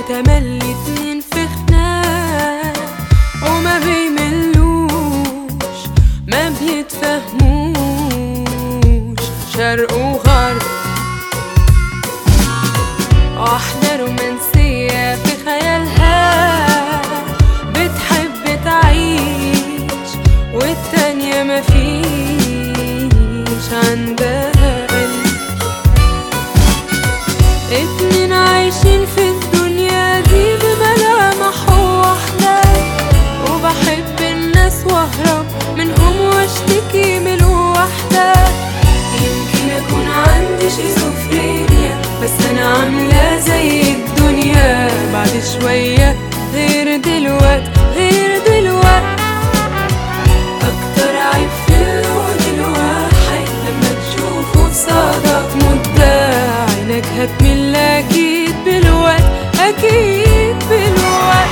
وتملي اتنين في خناق وما بيملوش ما بيتفهموش شرق وغرب واحدة رومانسية في خيالها بتحب تعيش والتانية مفيش عندها قلب اتنين عايشين في الدنيا دي بملامح واحدة وبحب الناس واهرب منهم واشتكي من الوحدة يمكن اكون عندي شيزوفرينيا بس انا عاملة زي الدنيا بعد شوية غير دلوقت غير دلوقت اكتر عيب في اللون الواحد لما تشوفه قصادك مدة عينك هتمل اكيد بالوقت اكيد بالوقت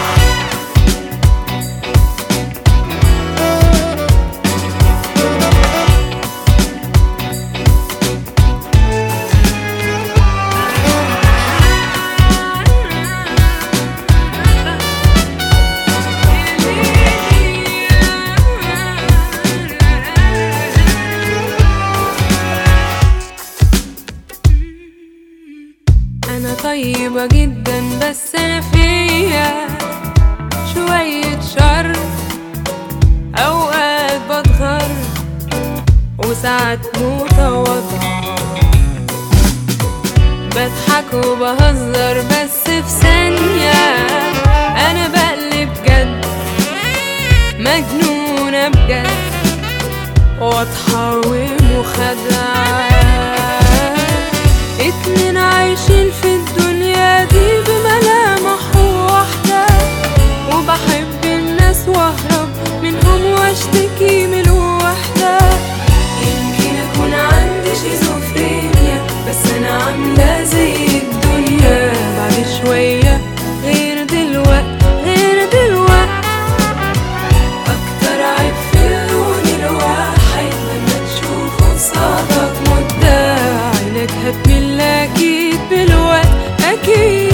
أنا طيبة جدا بس أنا فيا شوية شر أوقات بتغر وساعات متواضعة بضحك وبهزر بس في ثانية أنا بقلب جد مجنونة بجد واضحة ومخدعة اتنين عايشين في الدنيا دي بملامح واحدة وبحب الناس واهرب منهم واشتكي من الوحدة يمكن اكون عندي شيزوفرينيا بس انا عاملة زي الدنيا بعد شوية غير دلوقت غير دلوقت أكتر عيب في اللون الواحد لما تشوفه قصادك مدة عينك هتمل أكيد بالوقت أكيد